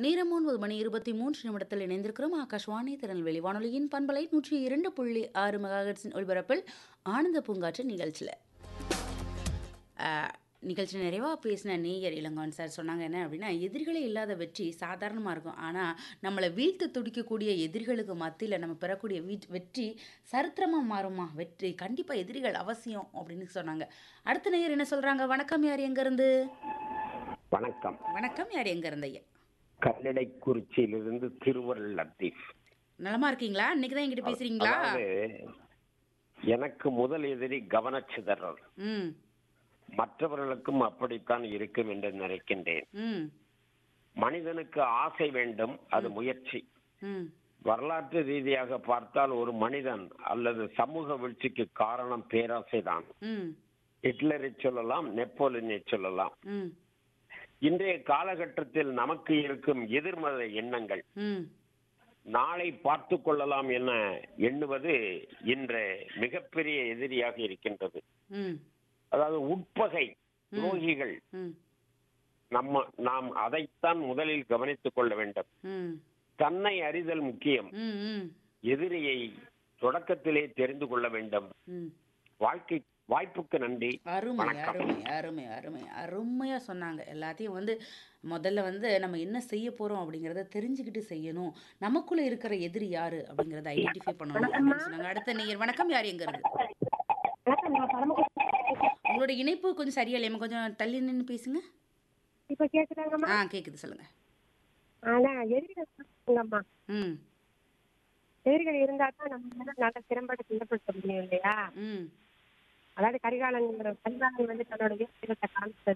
நேரம் ஒன்பது மணி இருபத்தி மூன்று நிமிடத்தில் இணைந்திருக்கிறோம் ஆகாஷ்வாணி திருநெல்வேலி வானொலியின் பண்பலை நூற்றி இரண்டு புள்ளி ஆறு மெகாஹெட்ஸின் ஒளிபரப்பில் ஆனந்த பூங்காற்று நிகழ்ச்சியில் நிகழ்ச்சி நிறைவாக பேசின நேயர் இளங்கோன் சார் சொன்னாங்க என்ன அப்படின்னா எதிரிகளே இல்லாத வெற்றி சாதாரணமாக இருக்கும் ஆனால் நம்மளை வீழ்த்து துடிக்கக்கூடிய எதிரிகளுக்கு மத்தியில் நம்ம பெறக்கூடிய வீட் வெற்றி சரித்திரமாக மாறுமா வெற்றி கண்டிப்பாக எதிரிகள் அவசியம் அப்படின்னு சொன்னாங்க அடுத்த நேயர் என்ன சொல்கிறாங்க வணக்கம் யார் எங்கேருந்து வணக்கம் வணக்கம் யார் எங்கேருந்து ஐயா கல்லடைக்குறிச்சியிலிருந்து திருவருள் லத்தீப் நலமா இருக்கீங்களா இன்னைக்கு தான் என்கிட்ட பேசுறீங்களா அதாவது எனக்கு முதல் எதிரி கவனச்சிதறல் ம் மற்றவர்களுக்கும் அப்படித்தான் இருக்கும் என்று நினைக்கின்றேன் ம் மனிதனுக்கு ஆசை வேண்டும் அது முயற்சி ம் வரலாற்று ரீதியாக பார்த்தால் ஒரு மனிதன் அல்லது சமூக வீழ்ச்சிக்கு காரணம் பேராசைதான் ம் ஹிட்லரை சொல்லலாம் நெப்போலியனை சொல்லலாம் ம் இன்றைய காலகட்டத்தில் நமக்கு இருக்கும் எதிர்மறை எண்ணங்கள் ம் நாளை பார்த்து கொள்ளலாம் என எண்ணுவது இன்று மிகப்பெரிய எதிரியாக இருக்கின்றது ம் அதாவது உட்பகை துரோகிகள் ம் நம்ம நாம் அதைத்தான் முதலில் கவனித்துக் கொள்ள வேண்டும் ம் தன்னை அறிதல் முக்கியம் ம் ம் எதிரியை தொடக்கத்திலே தெரிந்து கொள்ள வேண்டும் ம் வாழ்க்கை வாய்ப்புக்கு நன்றி அருமை வணக்கம். அருமை அருமை அருமை அருமையா சொன்னாங்க எல்லாத்தையும் வந்து முதல்ல வந்து நம்ம என்ன செய்ய போறோம் அப்படிங்கறத தெரிஞ்சுக்கிட்டு செய்யணும் நமக்குள்ள இருக்கிற எதிரி யாரு அப்படிங்கறத ஐடென்டிஃபை பண்ணணும் அப்படின்னு சொன்னாங்க அடுத்த நேயர் வணக்கம் யார் எங்க இருந்து வணக்கம் நான் பரமக்குடி உங்களோட இணைப்பு கொஞ்சம் சரியா இல்லையா கொஞ்சம் தள்ளி நின்று பேசுங்க இப்ப கேக்குறாங்கம்மா ஆ கேக்குது சொல்லுங்க ஆனா எதிரிகள் இருக்குங்கம்மா ம் எதிரிகள் இருந்தா தான் நம்ம வந்து நல்ல திறம்பட செயல்படுத்த முடியும் இல்லையா ம் அதாவது கரிகாலன் கரிகாலன் வந்து தன்னோட வீரத்தை காமிச்சது